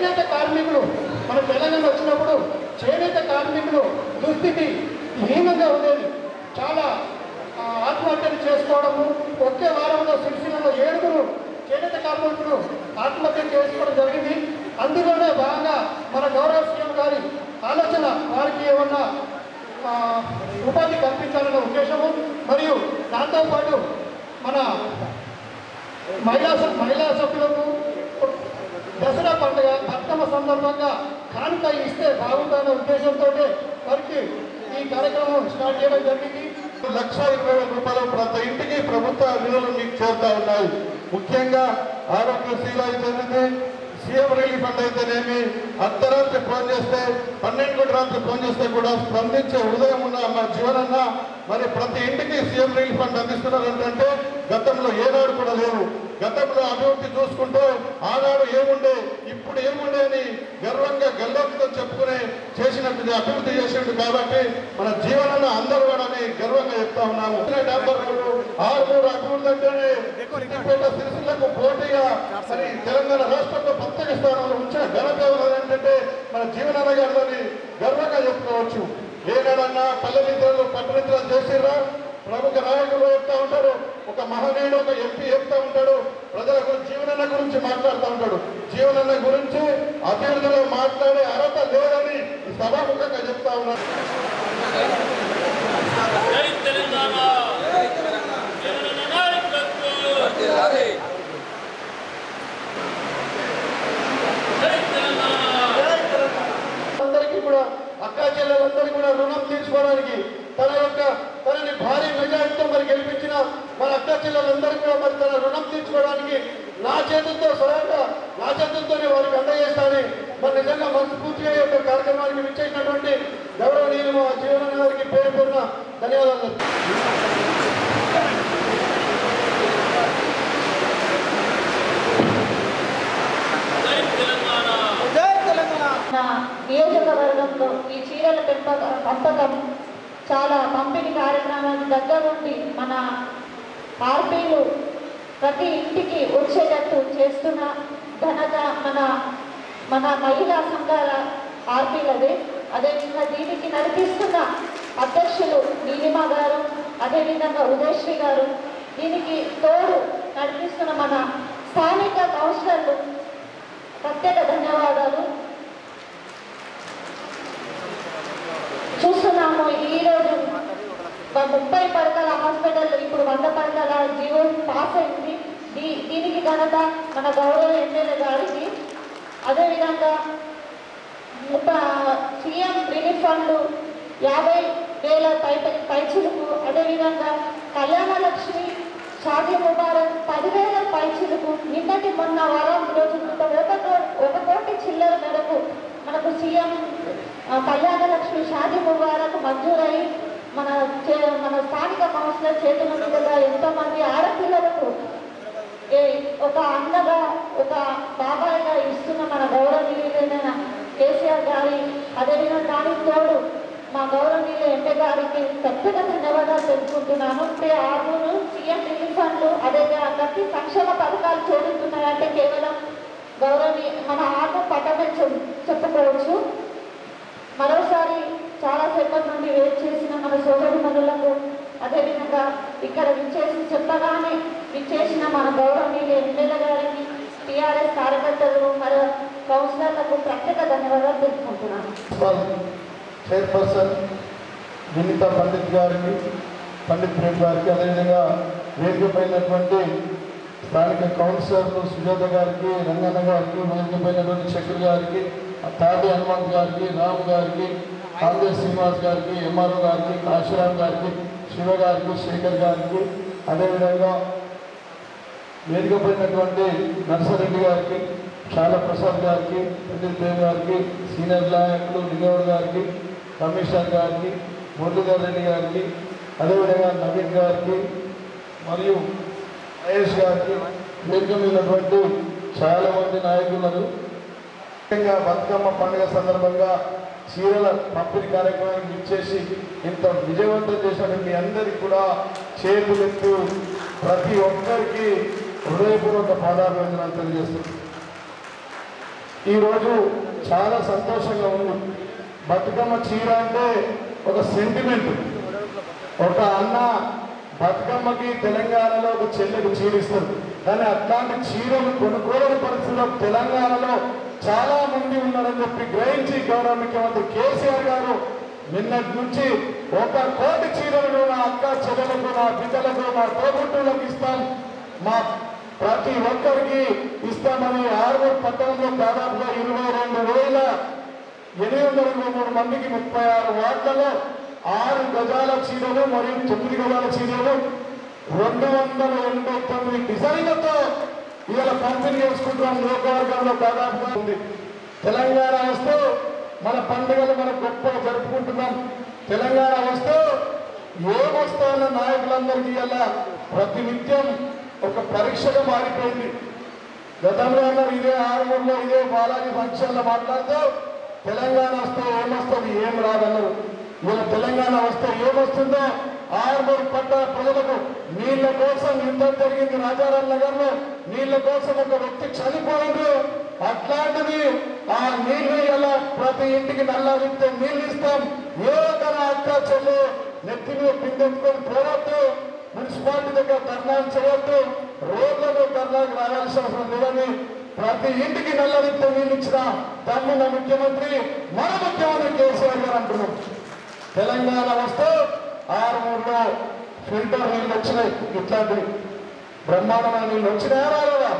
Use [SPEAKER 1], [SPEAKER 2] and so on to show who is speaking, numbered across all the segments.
[SPEAKER 1] చేనేత కార్మికులు మన తెలంగాణ వచ్చినప్పుడు చేనేత కార్మికులు దుస్థితి హీనంగా ఉండేది చాలా ఆ, ఆత్మహత్యలు చేసుకోవడము ఒకే వారంలో సిరిసిల్లలో ఏడుగురు చేనేత కార్మికులు ఆత్మహత్య చేసుకోవడం జరిగింది అందులోనే భాగంగా మన గౌరవ సీఎం గారి ఆలోచన వారికి ఏమన్నా ఆ, ఉపాధి కల్పించాలనే ఉద్దేశము మరియు దాంతోపాటు మన మహిళా స- మహిళా సభ్యులకు దసరా పండుగ బతుకమ్మ సందర్భంగా కానుక ఇస్తే బాగుందనే ఉద్దేశంతో వారికి ఈ కార్యక్రమం స్టార్ట్ చేయడం జరిగింది
[SPEAKER 2] లక్ష ఇరవై వేల రూపాయలు ప్రతి ఇంటికి ప్రభుత్వ నిధులు మీకు చేరుతా ఉన్నాయి ముఖ్యంగా ఆరోగ్యశ్రీలో అయితేనేమి సీఎం రిలీఫ్ ఫండ్ అయితేనేమి అర్ధరాత్రి ఫోన్ చేస్తే పన్నెండు గంటల రాత్రి ఫోన్ చేస్తే కూడా స్పందించే హృదయం ఉన్న మా జీవనన్న మరి ప్రతి ఇంటికి సీఎం రిలీఫ్ ఫండ్ అందిస్తున్నారు అంటే గతంలో ఏనాడు కూడా లేవు గతంలో అభివృద్ధి చూసుకుంటే ఆనాడు ఏముండే ఇప్పుడు ఏముండే అని గర్వంగా గల్లోకితో చెప్పుకునే చేసినట్టు అభివృద్ధి చేసిండు కాబట్టి మన జీవనాన్ని అందరూ కూడా అని గర్వంగా చెప్తా ఉన్నాము డాక్టర్ ఆరుమూరు అభివృద్ధి అంటేనే సిద్దిపేట సిరిసిల్లకు పోటీగా మరి తెలంగాణ రాష్ట్రంలో ప్రత్యేక స్థానంలో ఉంచిన ఘనత ఎవరు ఏంటంటే మన జీవనాన్న గారిని గర్వంగా చెప్పుకోవచ్చు ఏనాడన్నా పల్లె నిద్రలు పట్టణ నిద్రలు చేసిర్రా ప్రముఖ నాయకులు చెప్తా ఉంటారు ఒక మహనీయుడు ఒక ఎంపీ చెప్తా ఉంటాడు ప్రజల గురించి జీవనన్న గురించి మాట్లాడుతూ ఉంటాడు జీవనన్న గురించి అభ్యర్థులు మాట్లాడే అర్హత లేదని ఈ సభాముఖంగా చెప్తా ఉన్నాడు
[SPEAKER 3] జై తెలంగాణ తెలంగాణ నాయకత్వం జై తెలంగాణ
[SPEAKER 1] అందరికీ కూడా అక్కా చెల్లెలందరికీ కూడా రుణం తీర్చుకోవడానికి తన యొక్క తనని భారీ మెజారిటీతో మరి గెలిపించిన మన అక్కా చెల్లెలందరికీ కూడా మరి తన రుణం తీర్చుకోవడానికి నా చేతులతో స్వయంగా నా చేతులతోనే వారికి అందజేస్తానని మరి నిజంగా మనస్ఫూర్తిగా ఈ యొక్క కార్యక్రమానికి విచ్చేసినటువంటి గౌరవనీయులు మా జీవన గారికి పేరు పేరున ధన్యవాదాలు
[SPEAKER 3] జై తెలంగాణ
[SPEAKER 4] నా నియోజకవర్గంలో ఈ చీరల పెంపక పంపకం చాలా పంపిణీ కార్యక్రమానికి దగ్గరుండి మన ఆర్పీలు ప్రతి ఇంటికి వచ్చేటట్టు చేస్తున్న ఘనత మన మన మహిళా సంఘాల ఆర్పీలది అదేవిధంగా దీనికి నడిపిస్తున్న అధ్యక్షులు నీలిమ గారు అదేవిధంగా ఉదయశ్రీ గారు దీనికి తోడు నడిపిస్తున్న మన స్థానిక కౌన్సిలర్లు ప్రత్యేక ధన్యవాదాలు చూస్తున్నాము ఈ రోజు వ- ముప్పై పడకల హాస్పిటల్ ఇప్పుడు వంద పడకల జీవో పాస్ అయింది దీ దీనికి ఘనత మన గౌరవ ఎమ్మెల్యే గారికి అదేవిధంగా ముప్ప సీఎం రిలీఫ్ ఫండ్ యాభై వేల పై పైచిలుకు అదేవిధంగా కళ్యాణ లక్ష్మి షాదీ ముబారక్ పదివేల పైచిలుకు నిన్నటి మొన్న వారం రోజు క్రితం ఒక కో- ఒక కోటి చిల్లర మేరకు మనకు సీఎం ఆ, కళ్యాణ లక్ష్మి షాదీ ముబారక్ మంజూరై మన చే- మన స్థానిక కౌన్సిలర్ చేతుల మీదుగా ఎంతో మంది ఆడపిల్లలకు ఏ- ఒక అన్నగా ఒక బాబాయిగా ఇస్తున్న మన గౌరవనీయులైన కేసీఆర్ గారి అదేవిధంగా దానికి తోడు మా గౌరవనీయులు ఎంపీ గారికి ప్రత్యేక ధన్యవాదాలు తెలుపుకుంటున్నాను అంటే ఆర్మూరు సీఎం రిలీఫ్ ఫండ్లు అదే ప్రతి సంక్షేమ పథకాలు చేరుతున్నాయంటే కేవలం గౌరవనీయ మన ఆర్మూర్ పట్టమే చెప్- చెప్పుకోవచ్చు మరోసారి చాలా సేపటి నుండి వెయిట్ చేసిన మన సోదరి మనులకు అదేవిధంగా ఇక్కడ విచ్చేసి చెప్పగానే విచ్చేసిన మన గౌరవనీయులు ఎమ్మెల్యే గారికి టీఆర్ఎస్ కార్యకర్తలు మరియు కౌన్సిలర్లకు ప్రత్యేక ధన్యవాదాలు తెలుపుకుంటున్నాను
[SPEAKER 2] మున్సిపల్ చైర్పర్సన్ వినీత పండిత్ గారికి పండిత్ ప్రేమ్ గారికి అదేవిధంగా వేదికపైనటువంటి స్థానిక కౌన్సిలర్లు సుజాత గారికి రంగన్న గారికి వేదికపైనటువంటి చక్ర గారికి తాటి హనుమంత్ గారికి రామ్ గారికి కాంగ్రెస్ శ్రీనివాస్ గారికి ఎంఆర్ఓ గారికి కాశీరామ్ గారికి శివ గారికి శేఖర్ గారికి అదేవిధంగా వేదికపైనటువంటి నర్సరెడ్డి గారికి చాలా ప్రసాద్ గారికి పండిత్ దేవ్ గారికి సీనియర్ నాయకులు లింగౌడ్ గారికి కమిషనర్ గారికి మురళీధర్ రెడ్డి గారికి అదేవిధంగా నవీన్ గారికి మరియు మహేష్ గారికి వేదిక మీద ఉన్నటువంటి చాలా మంది నాయకులను ముఖ్యంగా బతుకమ్మ పండుగ సందర్భంగా చీరల పంపిణీ కార్యక్రమానికి ఇచ్చేసి ఇంత విజయవంతం చేసిన మీ అందరికీ కూడా చేతులెత్తు ప్రతి ఒక్కరికి హృదయపూర్వక పాదాభివందనాలు తెలియజేస్తున్నాను ఈరోజు చాలా సంతోషంగా ఉంది బతుకమ్మ చీర అంటే ఒక సెంటిమెంట్ ఒక అన్న బతుకమ్మకి తెలంగాణలో ఒక చెల్లెకు చీరిస్తారు కానీ అట్లాంటి చీరలు కొనుక్కోలేని పరిస్థితుల్లో తెలంగాణలో చాలా మంది ఉన్నారని చెప్పి గ్రహించి గౌరవ ముఖ్యమంత్రి కేసీఆర్ గారు నిన్నటి నుంచి ఒక కోటి చీరలను నా అక్క చెల్లెలకు నా బిడ్డలకు నా తోబుట్టులకు ఇస్తాం మా ప్రతి ఒక్కరికి ఇస్తామని ఆరుగురు పట్టణంలో దాదాపుగా ఇరవై రెండు వేల ఎనిమిది వందల ఇరవై మూడు మందికి ముప్పై ఆరు వార్డులలో ఆరు గజాల చీరలు మరియు తొమ్మిది గజాల చీరలు రెండు వందల ఎనభై తొమ్మిది డిజైన్లతో ఇవాళ పంపిణీ చేసుకుంటున్నాం నియోజకవర్గంలో దాదాపుగా ఉంది తెలంగాణ వస్తూ మన పండుగలు మనం గొప్పగా జరుపుకుంటున్నాం తెలంగాణ వస్తూ ఏమొస్తాయన్న నాయకులందరికీ ఇలా ప్రతి నిత్యం ఒక పరీక్షగా మారిపోయింది గతంలో అన్నారు ఇదే ఆరుమూరులో ఇదే బాలాజీ ఫంక్షన్లో మాట్లాడుతూ తెలంగాణ వస్తే ఏమొస్తుంది ఏం రాదన్నారు ఇలా తెలంగాణ వస్తే ఏమొస్తుందో ఆరుమూరు పట్ట ప్రజలకు నీళ్ల కోసం యుద్ధం జరిగింది రాజారాం నగర్ లో నీళ్ల కోసం ఒక వ్యక్తి చనిపోయిండ్రు అట్లాంటిది ఆ నీళ్లు ఇలా ప్రతి ఇంటికి నల్లారిస్తే నీళ్లు ఇస్తాం ఏ తన అక్క చెల్లు నెత్తి మీద పిండెత్తుకొని పోవద్దు మున్సిపాలిటీ దగ్గర ధర్నాలు చేయొద్దు రోడ్లలో ధర్నాకు రావాల్సిన అవసరం లేదని ప్రతి ఇంటికి నల్లరితో నీళ్ళు ఇచ్చిన తమ్మున్న ముఖ్యమంత్రి మన ముఖ్యమంత్రి కేసీఆర్ గారు అంటున్నాం తెలంగాణ వస్తే ఆరు మూడులో ఫిల్టర్ నీళ్ళు వచ్చినాయి ఇట్లాంటివి బ్రహ్మాండమైన నీళ్ళు వచ్చినాయా రాలేదా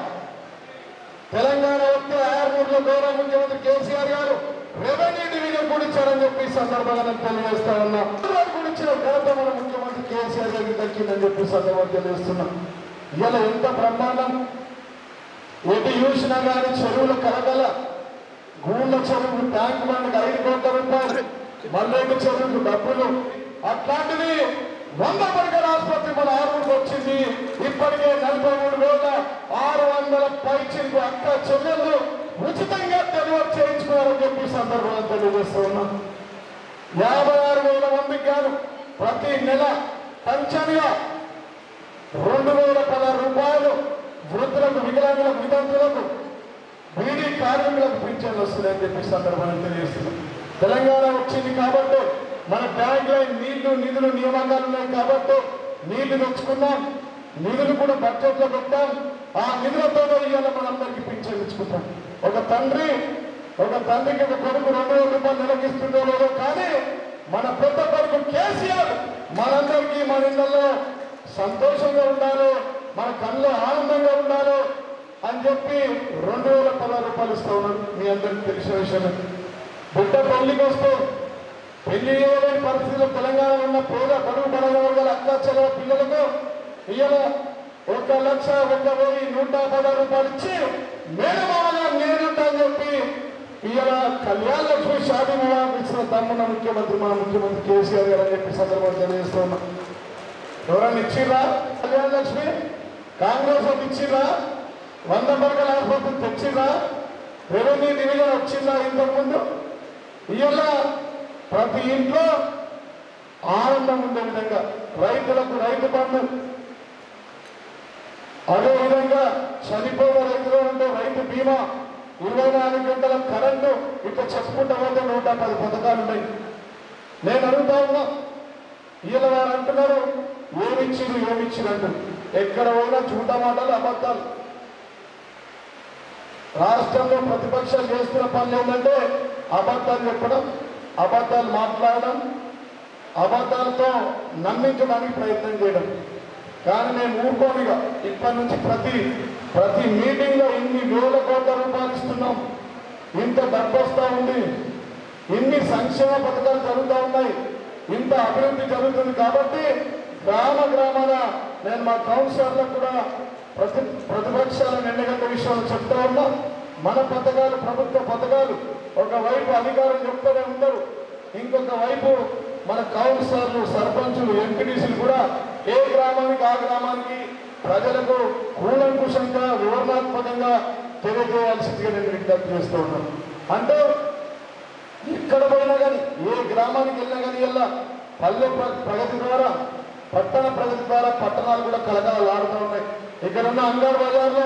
[SPEAKER 2] తెలంగాణ వస్తే ఆరుమూరులో గౌరవ ముఖ్యమంత్రి కేసీఆర్ గారు రెవెన్యూ డివిజన్ కూడా ఇచ్చారని చెప్పి ఈ సందర్భంగా నేను తెలియజేస్తా ఉన్నా వారు కూడా ఇచ్చిన ఘనత మన ముఖ్యమంత్రి కేసీఆర్ గారికి దక్కిందని చెప్పి ఈ సందర్భంగా తెలియజేస్తున్నా ఇలా ఎంత బ్రహ్మాండం ఎటు చూసినా కానీ చెరువుల కలగల గూళ్ళ చెరువు ట్యాంక్ బండ్కి ఐదు కోట్ల రూపాయలు మల్లేక చెరువుకు డబ్బులు అట్లాంటివి వంద పడకల ఆసుపత్రి మన ఆరుకు వచ్చింది ఇప్పటికే నలభై మూడు వేల ఆరు వందల పైచిలకు అక్క చెల్లెళ్ళు ఉచితంగా డెలివరీ చేయించుకున్నారని చెప్పి ఈ సందర్భంగా తెలియజేస్తూ ఉన్నాం యాభై ఆరు వేల మందికి గాను ప్రతి నెల పంచమిగా రెండు వేల పదహారు రూపాయలు వృద్ధులకు వికలాంగులకు వితంతులకు బీడీ కార్మికులకు పింఛన్లు వస్తున్నాయని చెప్పి ఈ సందర్భంగా తెలియజేస్తున్నాం తెలంగాణ వచ్చింది కాబట్టి మన బ్యాంక్ లైన్ నీళ్లు నిధులు నియామకాలు ఉన్నాయి కాబట్టి నీళ్లు తెచ్చుకున్నాం నిధులు కూడా బడ్జెట్ లో పెట్టాం ఆ నిధులతో ఇవాళ మనందరికీ పింఛన్ ఇచ్చుకుంటాం ఒక తండ్రి ఒక తండ్రికి ఒక కొడుకు రెండు వేల రూపాయలు నెలకిస్తుందో లేదో కానీ మన పెద్ద కొడుకు కేసీఆర్ మనందరికీ మన ఇళ్లలో సంతోషంగా ఉండాలి మన కళ్ళు ఆనందంగా ఉండాలి అని చెప్పి రెండు వేల పదహారు రూపాయలు ఇస్తా ఉన్నాడు మీ అందరికి తెలిసిన విషయమే బిడ్డ పెళ్లికి వస్తే పెళ్లి చేయలేని పరిస్థితుల్లో తెలంగాణలో ఉన్న పేద బడుగు బలగ వర్గాల అక్క చెల్లెల పిల్లలకు ఇవాళ ఒక లక్ష ఒక వెయ్యి నూట పదహారు రూపాయలు ఇచ్చి మేనమావగా నేనుంటా అని చెప్పి ఇవాళ కళ్యాణ లక్ష్మి షాదీ వివాహం ఇచ్చిన తమ్మున్న ముఖ్యమంత్రి మన ముఖ్యమంత్రి కేసీఆర్ గారు అని చెప్పి సందర్భంగా తెలియజేస్తున్నాం ఎవరన్నా ఇచ్చిర్రా కళ్యాణ లక్ష్మి కాంగ్రెస్ వాళ్ళు ఇచ్చిర్రా వంద పడకల ఆసుపత్రి తెచ్చిర్రా రెవెన్యూ డివిజన్ వచ్చిందా ఇంతకుముందు ఇవాళ ప్రతి ఇంట్లో ఆనందం ఉండే విధంగా రైతులకు రైతు బంధు అదేవిధంగా చనిపోయిన రైతులు ఉంటే రైతు బీమా ఇరవై నాలుగు గంటల కరెంటు ఇట్లా చెప్పుకుంటా పోతే నూట పది పథకాలు ఉన్నాయి నేను అడుగుతా ఉన్నా వీళ్ళ వారు అంటున్నారు ఏమిచ్చిరు ఏమిచ్చిరు అంటారు ఎక్కడ పోయినా చూట మాటలు అబద్ధాలు రాష్ట్రంలో ప్రతిపక్షాలు చేస్తున్న పనులు ఏంటంటే అబద్ధాలు చెప్పడం అబద్ధాలు మాట్లాడడం అబద్ధాలతో నమ్మించడానికి ప్రయత్నం చేయడం కానీ నేను ఊరుకోనిగా ఇప్పటి నుంచి ప్రతి ప్రతి మీటింగ్ లో ఇన్ని వేల కోట్ల రూపాయలు ఇస్తున్నాం ఇంత డబ్బు వస్తా ఉంది ఇన్ని సంక్షేమ పథకాలు జరుగుతూ ఉన్నాయి ఇంత అభివృద్ధి జరుగుతుంది కాబట్టి గ్రామ గ్రామాన నేను మా కౌన్సిలర్లకు కూడా ప్రతి ప్రతిపక్షాలను ఎన్నికల విషయంలో చెప్తా ఉన్నా మన పథకాలు ప్రభుత్వ పథకాలు ఒకవైపు అధికారం చెప్తూనే ఉంటారు ఇంకొక వైపు మన కౌన్సిలర్లు సర్పంచులు ఎంపీటీసీలు కూడా ఏ గ్రామానికి ఆ గ్రామానికి ప్రజలకు కూలంకుషంగా వివరణాత్మకంగా తెలియజేయాల్సిందిగా నేను విజ్ఞప్తి చేస్తూ ఉన్నాను అంటే ఎక్కడ పోయినా కానీ ఏ గ్రామానికి వెళ్ళినా కానీ ఇలా పల్లె ప్ర- ప్రగతి ద్వారా పట్టణ ప్రగతి ద్వారా పట్టణాలు కూడా కలకలాడుతూ ఉన్నాయి ఇక్కడ ఉన్న అంగర్ బజార్లో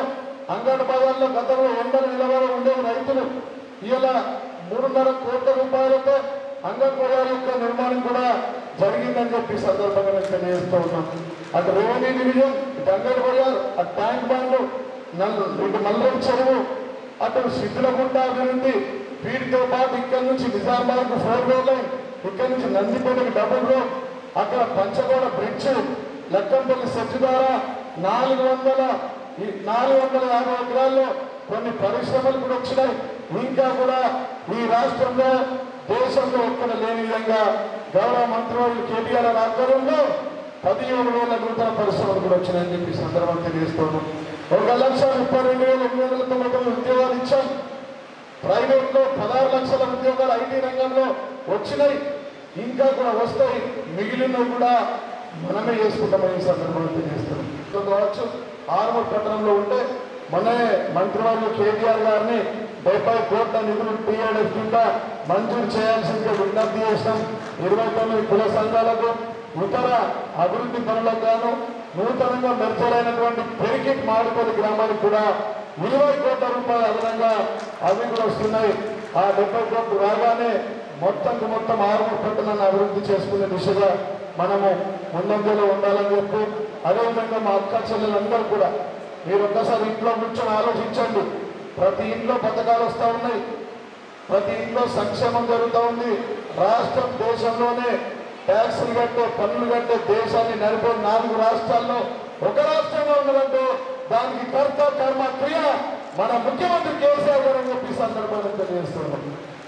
[SPEAKER 2] అంగడి బజార్లో గతంలో ఎండలు నిలబడి ఉండేవి రైతులు ఇలా మూడున్నర కోట్ల రూపాయలతో అంగడి బజార్ యొక్క నిర్మాణం కూడా జరిగిందని చెప్పి ఈ సందర్భంగా నేను తెలియజేస్తూ ఉన్నాను అటు రెవెన్యూ డివిజన్ ఇటు అంగడి బజార్ అటు ట్యాంక్ బండ్లు నల్ ఇటు మల్లెం చెరువు అటు సిద్ధులగుంట అభివృద్ధి వీటితో పాటు ఇక్కడ నుంచి నిజామాబాద్ ఫోర్ వే లైన్ ఇక్కడ నుంచి నందిపేటకి డబుల్ రోడ్ అక్కడ పంచగోడ బ్రిడ్జ్ లెక్కంపల్లి సెట్ ద్వారా నాలుగు వందల ఈ నాలుగు వందల యాభై ఎకరాల్లో కొన్ని పరిశ్రమలు కూడా వచ్చినాయి ఇంకా కూడా ఈ రాష్ట్రంలో దేశంలో ఒక్కడ లేని విధంగా గౌరవ మంత్రివర్యులు కేటీఆర్ గారి ఆధ్వర్యంలో పదిహేడు వేల నూతన పరిశ్రమలు కూడా వచ్చినాయని చెప్పి ఈ సందర్భంగా తెలియజేస్తున్నాను ఒక లక్ష ముప్పై రెండు వేల ఎనిమిది వందల తొంభై తొమ్మిది ఉద్యోగాలు ఇచ్చాం ప్రైవేట్ లో పదహారు లక్షల ఉద్యోగాలు ఐటీ రంగంలో వచ్చినాయి ఇంకా కూడా వస్తాయి మిగిలినవి కూడా మనమే చేసుకుంటామని ఈ సందర్భంగా తెలియజేస్తున్నాం సో కావచ్చు ఆర్మూర్ పట్టణంలో ఉంటే మనమే మంత్రివర్యులు కేటీఆర్ గారిని డెబ్బై కోట్ల నిధులు టీఆర్ఎస్ కింద మంజూరు చేయాల్సిందిగా విజ్ఞప్తి చేసినాం ఇరవై తొమ్మిది కుల సంఘాలకు ఇతర అభివృద్ధి పనులకు గాను నూతనంగా మెర్చలైనటువంటి పెరికిట్ మాడుపల్లి గ్రామానికి కూడా ఇరవై కోట్ల రూపాయలు అదనంగా అవి కూడా వస్తున్నాయి ఆ డెబ్బై కోట్లు రాగానే మొత్తంకు మొత్తం ఆరుమూరు పట్టణాన్ని అభివృద్ధి చేసుకునే దిశగా మనము ముందంజలో ఉండాలని చెప్పి అదేవిధంగా మా అక్క చెల్లెలందరూ కూడా మీరు ఒక్కసారి ఇంట్లో కూర్చొని ఆలోచించండి ప్రతి ఇంట్లో పథకాలు వస్తూ ఉన్నాయి ప్రతి ఇంట్లో సంక్షేమం జరుగుతూ ఉంది రాష్ట్రం దేశంలోనే ట్యాక్సులు కట్టే పన్నులు కట్టే దేశాన్ని నడిపే నాలుగు రాష్ట్రాల్లో ఒక రాష్ట్రంగా ఉన్నదంటే దానికి కర్త కర్మ క్రియ మన ముఖ్యమంత్రి కేసీఆర్ గారు అని చెప్పి ఈ సందర్భంగా తెలియజేస్తున్నాం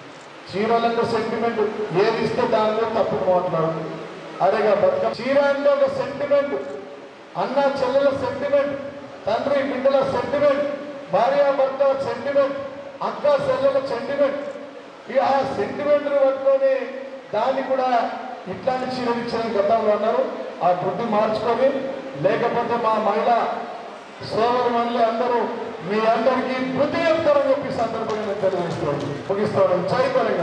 [SPEAKER 2] చీరలంటే సెంటిమెంట్ ఏది ఇస్తే దానిలో తప్పు మాట్లాడు అదేగా బతుక చీర అంటే ఒక సెంటిమెంట్ అన్న చెల్లెల సెంటిమెంట్ తండ్రి బిడ్డల సెంటిమెంట్ భార్య భర్త సెంటిమెంట్ అక్క చెల్లెల సెంటిమెంట్ ఇక ఆ సెంటిమెంట్ పట్టుకొని దాన్ని కూడా ఇట్లాంటి చీరలు ఇచ్చిన గతంలో అన్నారు ఆ బుద్ధి మార్చుకొని లేకపోతే మా మహిళ సోదరు మనులు అందరూ మీ అందరికీ బుద్ధి చెప్తారని చెప్పి ఈ సందర్భంగా నేను తెలియజేస్తున్నాను ముగిస్తాను చైతన్య